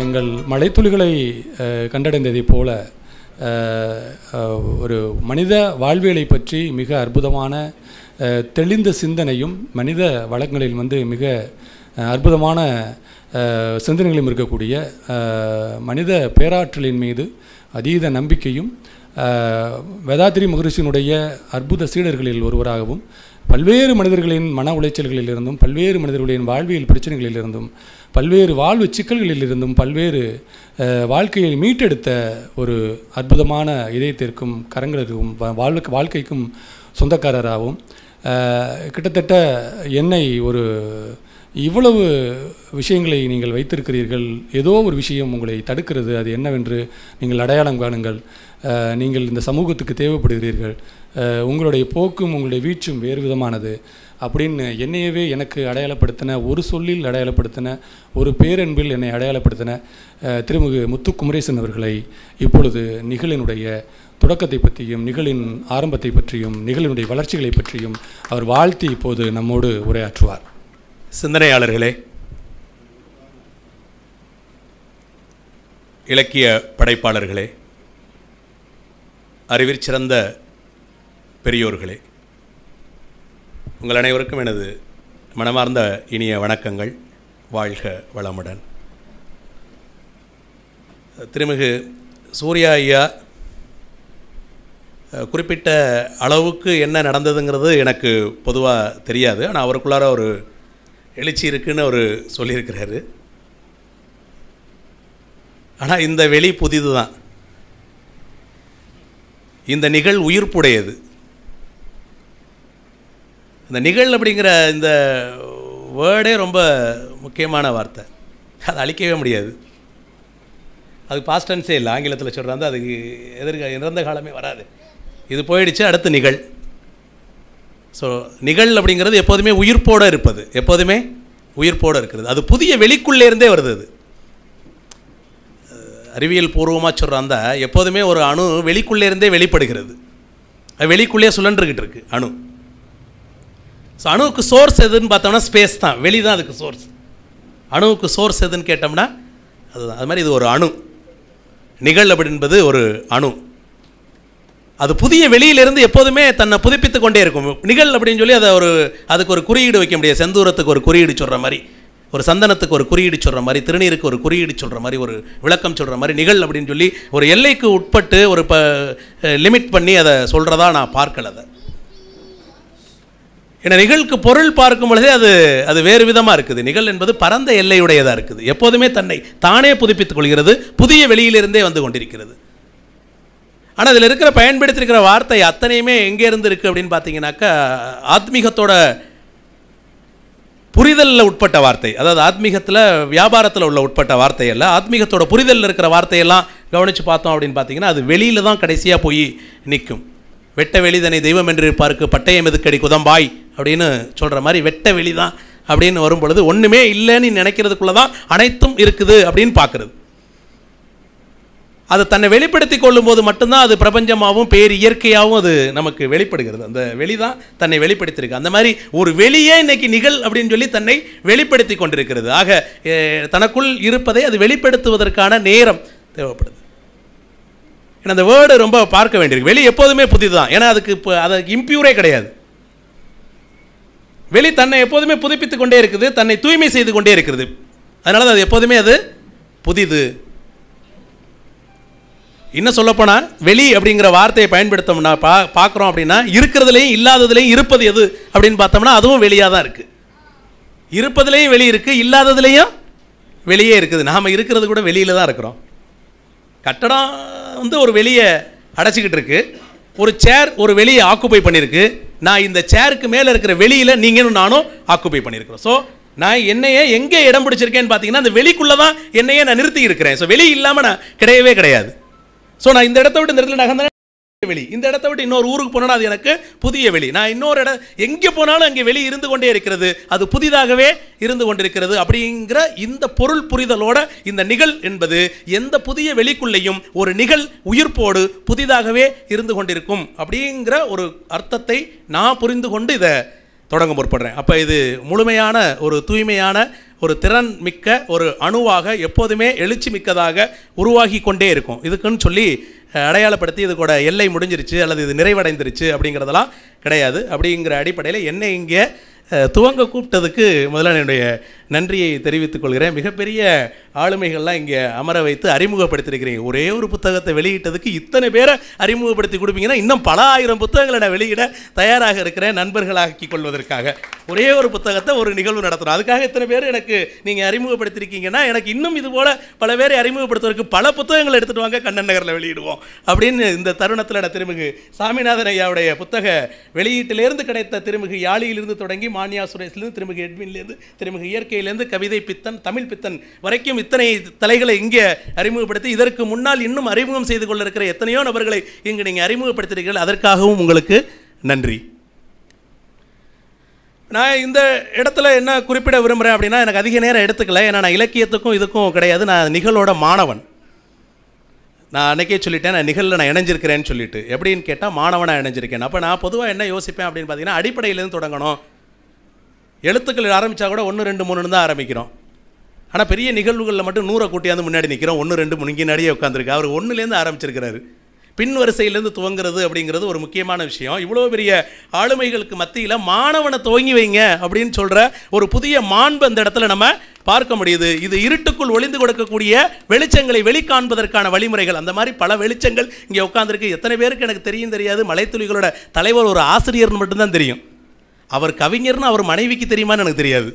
நாங்கள் மழைத்துளிகளை அஹ், கண்டடைந்ததைப் போல அஹ், அஹ், ஒரு மனித வாழ்வியலை பற்றி மிக அற்புதமான அஹ், தெளிந்த சிந்தனையும் மனித வளங்களில் வந்து மிக அஹ், அற்புதமான அஹ், சிந்தனைகளும் இருக்கக்கூடிய அஹ், மனித பேராற்றலின் மீது அதீத நம்பிக்கையும் அஹ், வேதாத்திரி மகரிஷியினுடைய அற்புத சீடர்களில் ஒருவராகவும் பல்வேறு மனிதர்களின் மன உளைச்சல்களிலிருந்தும் பல்வேறு மனிதர்களின் வாழ்வியல் பிரச்சனைகளிலிருந்தும் பல்வேறு வாழ்வு சிக்கல்களிலிருந்தும் பல்வேறு அஹ், வாழ்க்கையை மீட்டெடுத்த ஒரு அற்புதமான இதயத்திற்கும் கரங்களுக்கும் வா- வாழ்க்கை வாழ்க்கைக்கும் சொந்தக்காரராகவும் அஹ், கிட்டத்தட்ட என்னை ஒரு இவ்வளவு விஷயங்களை நீங்கள் வைத்திருக்கிறீர்கள் ஏதோ ஒரு விஷயம் உங்களை தடுக்கிறது அது என்னவென்று நீங்கள் அடையாளம் காணுங்கள் அஹ், நீங்கள் இந்த சமூகத்துக்கு தேவைப்படுகிறீர்கள் அஹ், உங்களுடைய போக்கும் உங்களுடைய வீச்சும் வேறு விதமானது அப்படின்னு என்னையவே எனக்கு அடையாளப்படுத்தின ஒரு சொல்லில் அடையாளப்படுத்தின ஒரு பேரன்பில் என்னை அடையாளப்படுத்தின அஹ், திருமிகு முத்து குமரேசன் அவர்களை இப்பொழுது நிகழினுடைய தொடக்கத்தை பற்றியும் நிகழின் ஆரம்பத்தை பற்றியும் நிகழினுடைய வளர்ச்சிகளை பற்றியும் அவர் வாழ்த்தி இப்போது நம்மோடு உரையாற்றுவார் சிந்தனையாளர்களே இலக்கிய படைப்பாளர்களே அறிவிற் சிறந்த பெரியோர்களே உங்கள் அனைவருக்கும் எனது மனமார்ந்த இனிய வணக்கங்கள் வாழ்க வளமுடன் திருமிகு சூர்யா ஐயா அஹ், குறிப்பிட்ட அளவுக்கு என்ன நடந்ததுங்கிறது எனக்கு பொதுவாக தெரியாது ஆனால் அவருக்குள்ளார ஒரு எழுச்சி இருக்குன்னு அவர் சொல்லியிருக்கிறாரு ஆனால் இந்த வெளி புதிது தான் இந்த நிகழ் உயிர்ப்புடையது இந்த நிகழ் அப்படிங்கிற இந்த வேர்டே ரொம்ப முக்கியமான வார்த்தை அதை அழிக்கவே முடியாது அது பாஸ்ட் டென்ஸே இல்லை ஆங்கிலத்தில் சொல்கிறாங்க அதுக்கு எதிர்க இறந்த காலமே வராது இது போயிடுச்சு அடுத்து நிகழ் ஸோ நிகழ் அப்படிங்கிறது எப்போதுமே உயிர்ப்போடு இருப்பது எப்போதுமே உயிர்ப்போடு இருக்கிறது அது புதிய வெளிக்குள்ளே இருந்தே வருது அது அஹ் அறிவியல் பூர்வமாக சொல்கிறாந்த எப்போதுமே ஒரு அணு வெளிக்குள்ளே இருந்தே வெளிப்படுகிறது அது வெளிக்குள்ளே சுழன்றுக்கிட்டு இருக்கு அணு ஸோ அணுவுக்கு சோர்ஸ் எதுன்னு பார்த்தோம்னா ஸ்பேஸ் தான் வெளி தான் அதுக்கு சோர்ஸ் அணுவுக்கு சோர்ஸ் எதுன்னு கேட்டோம்னா அதுதான் அது மாதிரி இது ஒரு அணு நிகழ் அப்படின்பது ஒரு அணு அது புதிய வெளியிலிருந்து எப்போதுமே தன்னை புதுப்பித்து கொண்டே இருக்கும் நிகழ் அப்படின்னு சொல்லி அதை ஒரு அதுக்கு ஒரு குறியீடு வைக்க முடியாது செந்தூரத்துக்கு ஒரு குறியீடு சொல்கிற மாதிரி ஒரு சந்தனத்துக்கு ஒரு குறியீடு சொல்கிற மாதிரி திருநீருக்கு ஒரு குறியீடு சொல்கிற மாதிரி ஒரு விளக்கம் சொல்கிற மாதிரி நிகழ் அப்படின்னு சொல்லி ஒரு எல்லைக்கு உட்பட்டு ஒரு ப லிமிட் பண்ணி அதை சொல்கிறதா நான் பார்க்கல அதை ஏன்னா நிகழ்க்கு பொருள் பார்க்கும் பொழுதே அது அது வேறு விதமாக இருக்குது நிகழ் என்பது பரந்த எல்லையுடையதாக இருக்குது எப்போதுமே தன்னை தானே புதுப்பித்துக் கொள்கிறது புதிய வெளியிலிருந்தே வந்து கொண்டிருக்கிறது ஆனால் அதில் இருக்கிற பயன்படுத்தியிருக்கிற வார்த்தை அத்தனையுமே எங்கே இருந்து இருக்குது அப்படின்னு பார்த்தீங்கன்னாக்கா ஆத்மீகத்தோட புரிதலில் உட்பட்ட வார்த்தை அதாவது ஆத்மீகத்தில் வியாபாரத்தில் உள்ள உட்பட்ட வார்த்தை அல்ல ஆத்மீகத்தோட புரிதலில் இருக்கிற வார்த்தையெல்லாம் கவனித்து பார்த்தோம் அப்படின்னு பார்த்தீங்கன்னா அது வெளியில் தான் கடைசியாக போய் நிற்கும் வெட்ட வெளிதனை தெய்வம் என்று இருப்பாருக்கு பட்டயம் எதுக்கடி குதம்பாய் அப்படின்னு சொல்கிற மாதிரி வெட்ட வெளி தான் அப்படின்னு வரும் பொழுது ஒன்றுமே இல்லைன்னு நினைக்கிறதுக்குள்ளே தான் அனைத்தும் இருக்குது அப்படின்னு பார்க்குறது அது தன்னை வெளிப்படுத்தி கொள்ளும்போது மட்டும்தான் அது பிரபஞ்சமாகவும் பேர் இயற்கையாகவும் அது நமக்கு வெளிப்படுகிறது அந்த வெளி தான் தன்னை வெளிப்படுத்தியிருக்கு அந்த மாதிரி ஒரு வெளியே இன்னைக்கு நிகழ் அப்படின்னு சொல்லி தன்னை வெளிப்படுத்தி கொண்டிருக்கிறது ஆக அஹ், தனக்குள் இருப்பதை அது வெளிப்படுத்துவதற்கான நேரம் தேவைப்படுது ஏன்னா அந்த வேர்டு ரொம்ப பார்க்க வேண்டியிருக்கு வெளி எப்போதுமே புதிதுதான் ஏன்னா அதுக்கு இப்போ அதுக்கு இம்பியூரே கிடையாது வெளி தன்னை எப்போதுமே புதுப்பித்துக் கொண்டே இருக்குது தன்னை தூய்மை செய்து கொண்டே இருக்கிறது அதனால தான் அது எப்போதுமே அது புதிது இன்னும் சொல்லப்போனால் வெளி அப்படிங்கிற வார்த்தையை பயன்படுத்தோம்னா பா பார்க்குறோம் அப்படின்னா இருக்கிறதுலையும் இல்லாததுலேயும் இருப்பது எது அப்படின்னு பார்த்தோம்னா அதுவும் வெளியாக தான் இருக்குது இருப்பதுலேயும் வெளி இருக்குது இல்லாததுலேயும் வெளியே இருக்குது நாம் இருக்கிறது கூட வெளியில் தான் இருக்கிறோம் கட்டடம் வந்து ஒரு வெளியே அடைச்சிக்கிட்டு இருக்கு ஒரு சேர் ஒரு வெளியை ஆக்குப்பை பண்ணியிருக்கு நான் இந்த சேருக்கு மேலே இருக்கிற வெளியில் நீங்களும் நானும் ஆக்குப்பை பண்ணியிருக்கிறோம் ஸோ நான் என்னையே எங்கே இடம் பிடிச்சிருக்கேன்னு பார்த்தீங்கன்னா அந்த வெளிக்குள்ளே தான் என்னையே நான் நிறுத்தி இருக்கிறேன் ஸோ வெளி இல்லாமல் நான் கிடையவே கிடையாது ஸோ நான் இந்த இடத்த விட்டு இந்த இடத்துல நகர்ந்தேன் வெளி இந்த இடத்த விட்டு இன்னொரு ஊருக்கு போனால் அது எனக்கு புதிய வெளி நான் இன்னொரு இடம் எங்கே போனாலும் அங்கே வெளி இருந்து கொண்டே இருக்கிறது அது புதிதாகவே இருந்து கொண்டிருக்கிறது அப்படிங்கிற இந்த பொருள் புரிதலோட இந்த நிகழ் என்பது எந்த புதிய வெளிக்குள்ளேயும் ஒரு நிகழ் உயிர்ப்போடு புதிதாகவே இருந்து கொண்டிருக்கும் அப்படிங்கிற ஒரு அர்த்தத்தை நான் புரிந்து கொண்டு இதை தொடங்க முற்படுறேன் அப்போ இது முழுமையான ஒரு தூய்மையான ஒரு திறன் மிக்க ஒரு அணுவாக எப்போதுமே எழுச்சி மிக்கதாக உருவாகி கொண்டே இருக்கும் இதுக்குன்னு சொல்லி அஹ், அடையாளப்படுத்தி இது கூட எல்லை முடிஞ்சிருச்சு அல்லது இது நிறைவடைந்துருச்சு அப்படிங்கிறதெல்லாம் கிடையாது அப்படிங்கிற அடிப்படையில் என்னை இங்கே அஹ், துவங்க கூப்பிட்டதுக்கு முதல்ல என்னுடைய நன்றியை தெரிவித்துக் கொள்கிறேன் மிகப்பெரிய ஆளுமைகள்லாம் இங்கே அமர வைத்து அறிமுகப்படுத்தியிருக்கிறீங்க ஒரே ஒரு புத்தகத்தை வெளியிட்டதுக்கு இத்தனை பேரை அறிமுகப்படுத்தி கொடுப்பீங்கன்னா இன்னும் பல ஆயிரம் புத்தகங்களை நான் வெளியிட தயாராக இருக்கிறேன் நண்பர்களாக்கி கொள்வதற்காக ஒரே ஒரு புத்தகத்தை ஒரு நிகழ்வு நடத்தணும் அதுக்காக இத்தனை பேர் எனக்கு நீங்கள் அறிமுகப்படுத்திருக்கீங்கன்னா எனக்கு இன்னும் இது போல பல பேரை அறிமுகப்படுத்துவதற்கு பல புத்தகங்கள் எடுத்துகிட்டு வாங்க கண்ணன் நகரில் வெளியிடுவோம் அப்படின்னு இந்த தருணத்தில் நான் திருமிகு சாமிநாதன் ஐயாவுடைய புத்தக வெளியீட்டிலிருந்து கிடைத்த திருமிகு யாழியிலிருந்து தொடங்கி மானியா சுரேஷ்லேருந்து திருமிகு எட்வின்லேருந்து திருமிகு இயற்கையிலேருந்து கவிதை பித்தன் தமிழ் பித்தன் வரைக்கும் இத்தனை தலைகளை இங்கே அறிமுகப்படுத்தி இதற்கு முன்னால் இன்னும் அறிமுகம் செய்து கொள்ள இருக்கிற எத்தனையோ நபர்களை இங்கு நீங்கள் அறிமுகப்படுத்திருக்கிறீர்கள் அதற்காகவும் உங்களுக்கு நன்றி நான் இந்த இடத்துல என்ன குறிப்பிட விரும்புகிறேன் அப்படின்னா எனக்கு அதிக நேரம் எடுத்துக்கல ஏன்னா நான் இலக்கியத்துக்கும் இதுக்கும் கிடையாது நான் நிகழோட மாணவன் நான் அன்னைக்கே சொல்லிட்டேன் நான் நிகழில் நான் இணைஞ்சிருக்கிறேன்னு சொல்லிட்டு எப்படின்னு கேட்டால் மாணவனாக இணைஞ்சிருக்கேன் அப்போ நான் பொதுவாக என்ன யோசிப்பேன் அப்படின்னு பார்த்தீங்கன்னா அடிப்படையிலேருந்து தொடங்கணும் எழுத்துக்கள் ஆரம்பித்தா கூட ஒன்று ரெண்டு மூணுன்னு தான் ஆரம்பிக்கிறோம் ஆனால் பெரிய நிகழ்வுகளில் மட்டும் நூறை கூட்டியாந்து முன்னாடி நிற்கிறோம் ஒன்று ரெண்டு முன்கினாடியே உட்காந்துருக்கு அவர் ஒன்றுலேருந்து ஆரம்பிச்சிருக்கிறாரு பின் வரிசையிலேருந்து துவங்குறது அப்படிங்கிறது ஒரு முக்கியமான விஷயம் இவ்வளோ பெரிய ஆளுமைகளுக்கு மத்தியில் மாணவனை துவங்கி வைங்க அப்படின்னு சொல்கிற ஒரு புதிய மாண்பு அந்த இடத்துல நம்ம பார்க்க முடியுது இது இருட்டுக்குள் ஒளிந்து கொடுக்கக்கூடிய வெளிச்சங்களை வெளிக்காண்பதற்கான வழிமுறைகள் அந்த மாதிரி பல வெளிச்சங்கள் இங்கே உட்காந்துருக்கு எத்தனை பேருக்கு எனக்கு தெரியும் தெரியாது மலைத்துளிகளோட தலைவர் ஒரு ஆசிரியர்னு மட்டும்தான் தெரியும் அவர் கவிஞர்னு அவர் மனைவிக்கு தெரியுமான்னு எனக்கு தெரியாது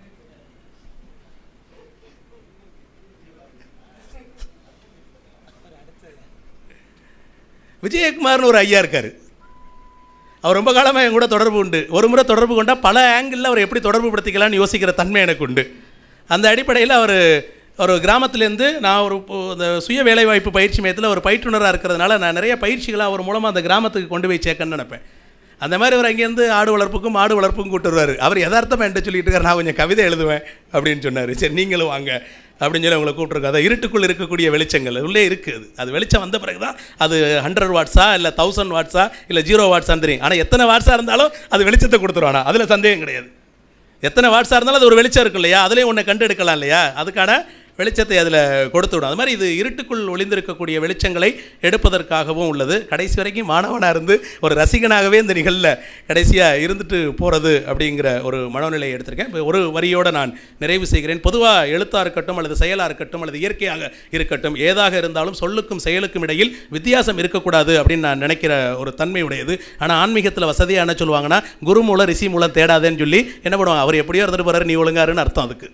விஜயகுமார்னு ஒரு ஐயா இருக்கார் அவர் ரொம்ப காலமாக என் கூட தொடர்பு உண்டு ஒரு முறை தொடர்பு கொண்டால் பல ஆங்கிளில் அவர் எப்படி தொடர்பு படுத்திக்கலாம்னு யோசிக்கிற தன்மை எனக்கு உண்டு அந்த அடிப்படையில் அவர் ஒரு கிராமத்துலேருந்து நான் ஒரு இப்போ இந்த சுய வேலைவாய்ப்பு பயிற்சி மையத்தில் ஒரு பயிற்றுனராக இருக்கிறதுனால நான் நிறைய பயிற்சிகளை அவர் மூலமாக அந்த கிராமத்துக்கு கொண்டு போய் சேர்க்கணும்னு நினைப்பேன் அந்த மாதிரி அவர் அங்கேருந்து ஆடு வளர்ப்புக்கும் மாடு வளர்ப்புக்கும் கூட்டு வருவார் அவர் யதார்த்தமாக என்கிட்ட சொல்லிட்டு இருக்கார் நான் கொஞ்சம் கவிதை எழுதுவேன் அப்படின்னு சொன்னார் சரி நீங்களும் வாங்க அப்படின்னு சொல்லி அவங்களை கூப்பிட்ருக்கோம் அதை இருட்டுக்குள் இருக்கக்கூடிய வெளிச்சங்கள் உள்ளே இருக்குது அது வெளிச்சம் வந்த பிறகு தான் அது ஹண்ட்ரட் வாட்ஸா இல்லை தௌசண்ட் வாட்ஸா இல்லை ஜீரோ வாட்ஸான்னு தெரியும் ஆனால் எத்தனை வாட்ஸாக இருந்தாலும் அது வெளிச்சத்தை கொடுத்துருவானா அதில் சந்தேகம் கிடையாது எத்தனை வாட்ஸாக இருந்தாலும் அது ஒரு வெளிச்சம் இருக்கு இல்லையா அதுலேயும் ஒன்றை கண்டு எடுக்கலாம் இல்லையா அதுக்கான வெளிச்சத்தை அதில் கொடுத்து விடும் அது மாதிரி இது இருட்டுக்குள் ஒளிந்திருக்கக்கூடிய வெளிச்சங்களை எடுப்பதற்காகவும் உள்ளது கடைசி வரைக்கும் மாணவனாக இருந்து ஒரு ரசிகனாகவே இந்த நிகழில் கடைசியாக இருந்துட்டு போகிறது அப்படிங்கிற ஒரு மனநிலையை எடுத்திருக்கேன் இப்போ ஒரு வரியோடு நான் நிறைவு செய்கிறேன் பொதுவாக எழுத்தாக இருக்கட்டும் அல்லது செயலாக இருக்கட்டும் அல்லது இயற்கையாக இருக்கட்டும் ஏதாக இருந்தாலும் சொல்லுக்கும் செயலுக்கும் இடையில் வித்தியாசம் இருக்கக்கூடாது அப்படின்னு நான் நினைக்கிற ஒரு தன்மை உடையது ஆனால் ஆன்மீகத்தில் வசதியாக என்ன சொல்லுவாங்கன்னா குரு மூலம் ரிஷி மூலம் தேடாதேன்னு சொல்லி என்ன பண்ணுவாங்க அவர் எப்படியோ இருந்துட்டு போகிறாரு நீ ஒழுங்காருன்னு அர்த்தம் அதுக்கு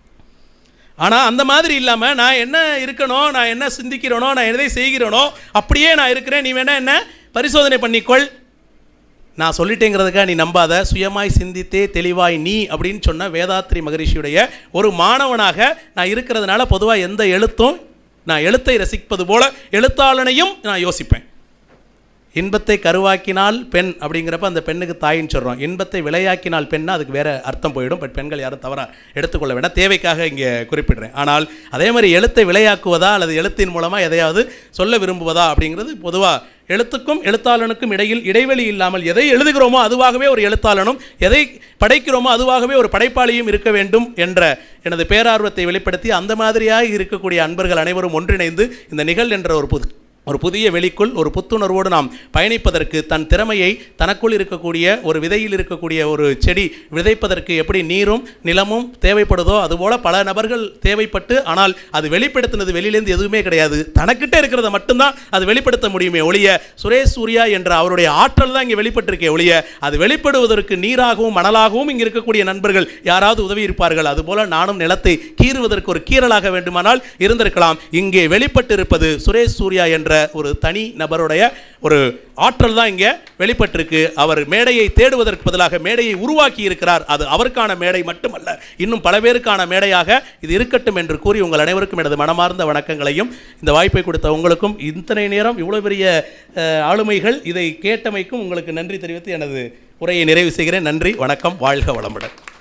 ஆனால் அந்த மாதிரி இல்லாமல் நான் என்ன இருக்கணும் நான் என்ன சிந்திக்கிறேனோ நான் எதை செய்கிறேனோ அப்படியே நான் இருக்கிறேன் நீ வேணா என்ன பரிசோதனை பண்ணிக்கொள் நான் சொல்லிட்டேங்கிறதுக்காக நீ நம்பாத சுயமாய் சிந்தித்தே தெளிவாய் நீ அப்படின்னு சொன்ன வேதாத்ரி மகரிஷியுடைய ஒரு மாணவனாக நான் இருக்கிறதுனால பொதுவாக எந்த எழுத்தும் நான் எழுத்தை ரசிப்பது போல எழுத்தாளனையும் நான் யோசிப்பேன் இன்பத்தை கருவாக்கினால் பெண் அப்படிங்கிறப்ப அந்த பெண்ணுக்கு தாயின்னு சொல்கிறோம் இன்பத்தை விளையாக்கினால் பெண்ணா அதுக்கு வேற அர்த்தம் போயிடும் பட் பெண்கள் யாரும் தவறாக எடுத்துக்கொள்ள வேண்டாம் தேவைக்காக இங்கே குறிப்பிடுறேன் ஆனால் அதே மாதிரி எழுத்தை விளையாக்குவதா அல்லது எழுத்தின் மூலமாக எதையாவது சொல்ல விரும்புவதா அப்படிங்கிறது பொதுவாக எழுத்துக்கும் எழுத்தாளனுக்கும் இடையில் இடைவெளி இல்லாமல் எதை எழுதுகிறோமோ அதுவாகவே ஒரு எழுத்தாளனும் எதை படைக்கிறோமோ அதுவாகவே ஒரு படைப்பாளியும் இருக்க வேண்டும் என்ற எனது பேரார்வத்தை வெளிப்படுத்தி அந்த மாதிரியாக இருக்கக்கூடிய அன்பர்கள் அனைவரும் ஒன்றிணைந்து இந்த நிகழ் என்ற ஒரு புது ஒரு புதிய வெளிக்குள் ஒரு புத்துணர்வோடு நாம் பயணிப்பதற்கு தன் திறமையை தனக்குள் இருக்கக்கூடிய ஒரு விதையில் இருக்கக்கூடிய ஒரு செடி விதைப்பதற்கு எப்படி நீரும் நிலமும் தேவைப்படுதோ அதுபோல பல நபர்கள் தேவைப்பட்டு ஆனால் அது வெளிப்படுத்தினது வெளியிலேருந்து எதுவுமே கிடையாது தனக்கிட்ட இருக்கிறத மட்டும்தான் அது வெளிப்படுத்த முடியுமே ஒழிய சுரேஷ் சூர்யா என்ற அவருடைய ஆற்றல் தான் இங்கே வெளிப்பட்டிருக்கே ஒழிய அது வெளிப்படுவதற்கு நீராகவும் மணலாகவும் இங்கே இருக்கக்கூடிய நண்பர்கள் யாராவது உதவி இருப்பார்கள் அதுபோல நானும் நிலத்தை கீறுவதற்கு ஒரு கீறலாக வேண்டுமானால் இருந்திருக்கலாம் இங்கே வெளிப்பட்டிருப்பது சுரேஷ் சூர்யா என்ற ஒரு தனி நபருடைய ஒரு ஆற்றல் தான் இங்கே வெளிப்பட்டிருக்கு அவர் மேடையை தேடுவதற்கு பதிலாக மேடையை உருவாக்கி இருக்கிறார் அது அவருக்கான மேடை மட்டுமல்ல இன்னும் பல பேருக்கான மேடையாக இது இருக்கட்டும் என்று கூறி உங்கள் அனைவருக்கும் எனது மனமார்ந்த வணக்கங்களையும் இந்த வாய்ப்பை கொடுத்த உங்களுக்கும் இத்தனை நேரம் இவ்வளோ பெரிய அஹ், ஆளுமைகள் இதை கேட்டமைக்கும் உங்களுக்கு நன்றி தெரிவித்து எனது உரையை நிறைவு செய்கிறேன் நன்றி வணக்கம் வாழ்க வளமுடன்